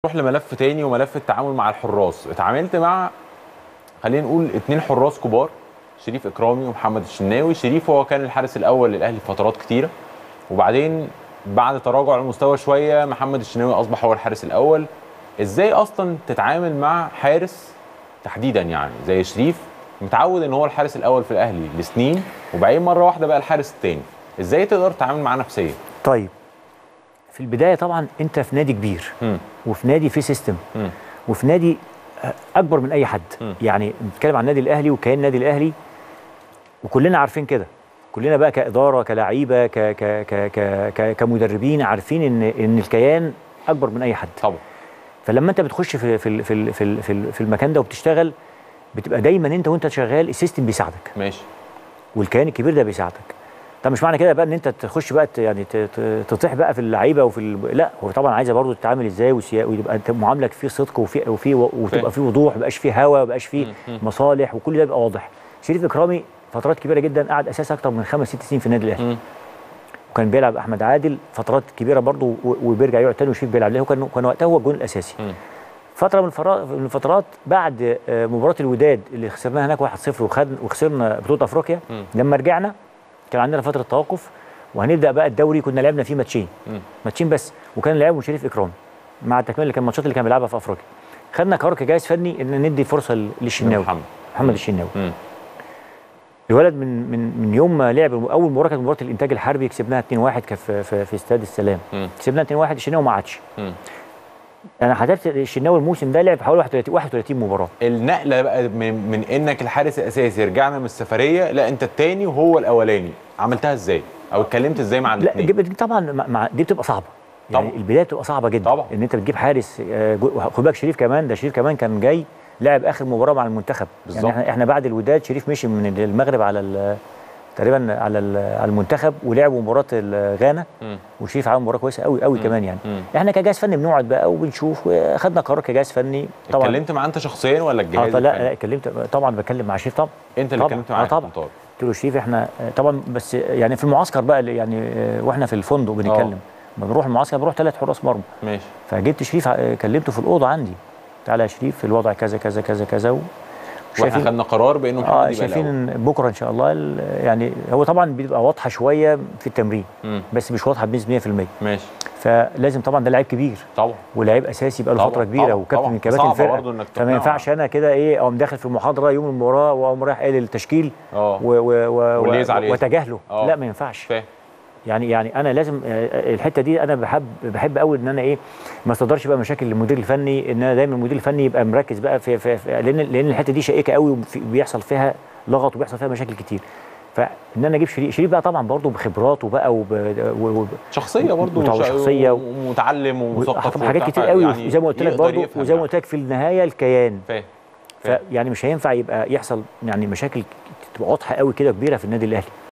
نروح لملف تاني وملف التعامل مع الحراس اتعاملت مع خلينا نقول اتنين حراس كبار شريف اكرامي ومحمد الشناوي شريف هو كان الحارس الاول للاهلي فترات كتيره وبعدين بعد تراجع المستوى شويه محمد الشناوي اصبح هو الحارس الاول ازاي اصلا تتعامل مع حارس تحديدا يعني زي شريف متعود ان هو الحارس الاول في الاهلي لسنين وبعدين مره واحده بقى الحارس الثاني ازاي تقدر تتعامل معاه نفسيا طيب في البدايه طبعا انت في نادي كبير مم. وفي نادي فيه سيستم مم. وفي نادي آه، اكبر من اي حد مم. يعني بنتكلم عن النادي الاهلي وكيان النادي الاهلي وكلنا عارفين كده كلنا بقى كاداره كلعيبه ك ك ك ك ك كمدربين عارفين ان ان الكيان اكبر من اي حد طبعا فلما انت بتخش في في في في في, في المكان ده وبتشتغل بتبقى دايما انت وانت شغال السيستم بيساعدك ماشي والكيان الكبير ده بيساعدك طب مش معنى كده بقى ان انت تخش بقى ت- يعني ت- ت- تطيح بقى في اللعيبه وفي ال... لا هو طبعا عايزه برضه تتعامل ازاي وسيا- ويبقى انت معاملك فيه صدق وفي وفي فاهم. وتبقى فيه وضوح ما يبقاش فيه هوا ما يبقاش فيه مم. مم. مصالح وكل ده يبقى واضح شريف اكرامي فترات كبيره جدا قعد اساس اكتر من خمس ست سنين في النادي الاهلي مم. وكان بيلعب احمد عادل فترات كبيره برضه و- وبيرجع يقعد تاني وشريف بيلعب ليه وكان كان وقتها هو الجون الاساسي مم. فتره من الفرا- من الفترات بعد آه، مباراه الوداد اللي خسرناها هناك 1-0 وخد وخسرنا بطوله افريقيا مم. لما رجعنا كان عندنا فتره توقف وهنبدا بقى الدوري كنا لعبنا فيه ماتشين مم. ماتشين بس وكان لعبهم شريف اكرامي مع التكمله اللي كان الماتشات اللي كان بيلعبها في افريقيا خدنا قرار كجهاز فني ان ندي فرصه ل- للشناوي محمد محمد الشناوي مم. الولد من من من يوم ما لعب اول مباراه كانت مباراه الانتاج الحربي كسبناها 2-1 كانت في, في, في استاد السلام مم. كسبناها 2-1 الشناوي ما عادش مم. انا حضرت الشناوي الموسم ده لعب حوالي 31 31 مباراه النقله بقى من, من انك الحارس الاساسي رجعنا من السفريه لا انت الثاني وهو الاولاني عملتها ازاي او اتكلمت ازاي مع لا الاثنين دي دي طبعا مع- مع دي بتبقى صعبه يعني طبعا. البدايه بتبقى صعبه جدا طبعا. ان انت بتجيب حارس آه، جو- خد بالك شريف كمان ده شريف كمان كان جاي لعب اخر مباراه مع المنتخب بالظبط. يعني احنا, احنا بعد الوداد شريف مشي من المغرب على ال- تقريبا على ال- على المنتخب ولعبوا مباراه ال- غانا مم. وشريف عمل مباراه كويسه قوي قوي كمان يعني مم. احنا كجهاز فني بنقعد بقى وبنشوف واخدنا قرار كجهاز فني طبعا اتكلمت معاه انت شخصيا ولا اه الجهاز لا لا الفني؟ اتكلمت طبعا بتكلم مع شريف طبعا انت اللي طبعا. اتكلمت آه معاه طبعا. طبعا قلت له شريف احنا آه، طبعا بس يعني في المعسكر بقى اللي يعني آه، واحنا في الفندق بنتكلم لما بنروح المعسكر بنروح ثلاث حراس مرمى ماشي فجبت شريف ع- كلمته في الاوضه عندي تعالى يا شريف الوضع كذا كذا كذا كذا و... واحنا خدنا قرار بانه محمد اه يبقى شايفين الأول. ان بكره ان شاء الله ال- يعني هو طبعا بيبقى واضحه شويه في التمرين مم. بس مش واضحه بنسبه 100% ماشي فلازم طبعا ده لعيب كبير طبعا ولاعيب اساسي بقى له طبعا، فتره كبيره طبعا، وكابتن طبعا. من كباتن صعبة الفرقه برضه إنك فما تقنعه. ينفعش انا كده ايه اقوم داخل في المحاضره يوم المباراه واقوم رايح قايل التشكيل اه و و و واللي يزعل يزعل. واتجاهله آه. لا ما ينفعش فاهم يعني يعني انا لازم آه، الحته دي انا بحب بحب قوي ان انا ايه ما اصدرش بقى مشاكل للمدير الفني ان انا دايما المدير الفني يبقى مركز بقى في, في, في لان لان الحته دي شائكه قوي وبيحصل فيها لغط وبيحصل فيها مشاكل كتير فان انا اجيب شريف شريف بقى طبعا برضه بخبراته بقى وب و- و- شخصيه برضه وطبعا وش- شخصية و- ومتعلم ومثقف طبعا حاجات وبتاع، كتير قوي يعني وزي ما قلت لك يقدر برضه يفهم وزي ما يعني. قلت لك في النهايه الكيان فاهم فاهم. فيعني مش هينفع يبقى يحصل يعني مشاكل تبقى واضحه قوي كده كبيره في النادي الاهلي